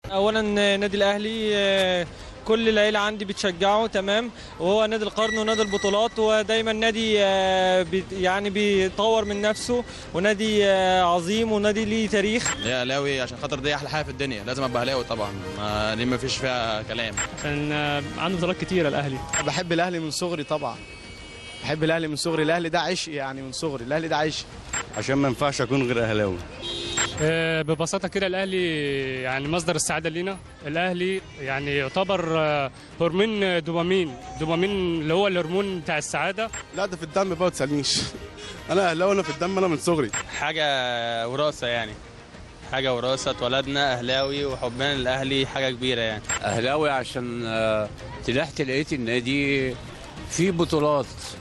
اولا نادي الاهلي آه، كل العيله عندي بتشجعه تمام وهو نادي القرن ونادي البطولات ودايما نادي آه، بيت- يعني بيطور من نفسه ونادي آه، عظيم ونادي ليه تاريخ ليه اهلاوي عشان خاطر دي احلى حاجه في الدنيا لازم ابقى اهلاوي طبعا ما دي ما فيش فيها كلام عشان آه، عنده بطولات كتيره الاهلي بحب الاهلي من صغري طبعا بحب الاهلي من صغري الاهلي ده عشق يعني من صغري الاهلي ده عشق عشان ما ينفعش اكون غير اهلاوي آه، ببساطه كده الاهلي يعني مصدر السعاده لينا الاهلي يعني يعتبر آه، هرمون دوبامين دوبامين اللي هو الهرمون بتاع السعاده لا ده في الدم بقى ما تسالنيش انا اهلاوي انا في الدم انا من صغري حاجه وراثه يعني حاجه وراثه اتولدنا اهلاوي وحبنا للاهلي حاجه كبيره يعني اهلاوي عشان آه، طلعت لقيت النادي فيه بطولات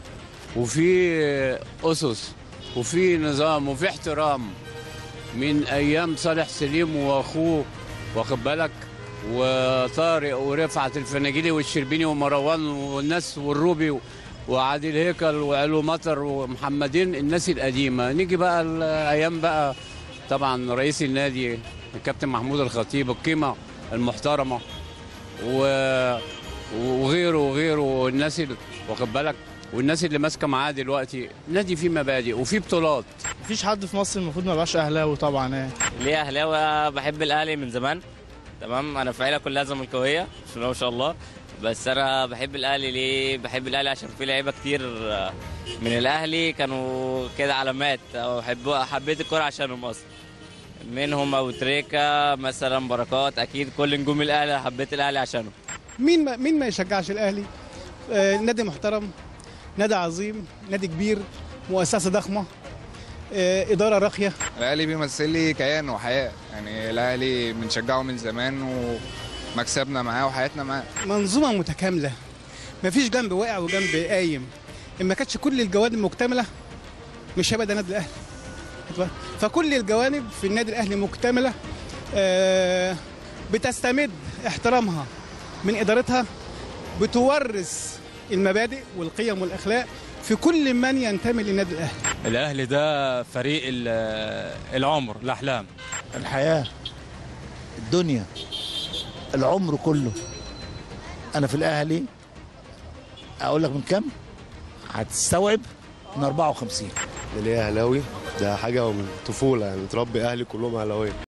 وفي اسس وفي نظام وفي احترام من ايام صالح سليم واخوه واخد بالك وطارق ورفعت الفناجيلي والشربيني ومروان والناس والروبي وعادل هيكل وعلو مطر ومحمدين الناس القديمه نيجي بقى الايام بقى طبعا رئيس النادي الكابتن محمود الخطيب القيمه المحترمه و- وغيره وغيره والناس اللي واخد بالك والناس اللي ماسكه معاه دلوقتي نادي فيه مبادئ وفيه بطولات مفيش حد في مصر المفروض ما يبقاش اهلاوي طبعا يعني ليه اهلاوي بحب الاهلي من زمان تمام انا في عيله كلها زملكاويه بسم الله ما شاء الله بس انا بحب الاهلي ليه بحب الاهلي عشان في لعيبه كتير من الاهلي كانوا كده علامات او حب حبيت الكوره عشانهم اصلا منهم ابو تريكه مثلا بركات اكيد كل نجوم الاهلي حبيت الاهلي عشانهم مين ما مين ما يشجعش الاهلي آه نادي محترم نادي عظيم نادي كبير مؤسسه ضخمه آه اداره راقيه الاهلي بيمثل لي كيان وحياه يعني الاهلي بنشجعه من زمان ومكسبنا معاه وحياتنا معاه منظومه متكامله مفيش جنب واقع وجنب قايم ان ما كانتش كل الجوانب مكتمله مش هيبقى ده نادي الاهلي واخد بالك؟ فكل الجوانب في النادي الاهلي مكتمله آه بتستمد احترامها من ادارتها بتورث المبادئ والقيم والاخلاق في كل من ينتمي للنادي الاهلي الاهلي ده فريق ال- العمر الاحلام الحياة الدنيا العمر كله أنا في الأهلي أقول لك من كام؟ هتستوعب من 54 اللي اهلاوي ده حاجه من طفوله يعني تربي اهلي كلهم اهلاويه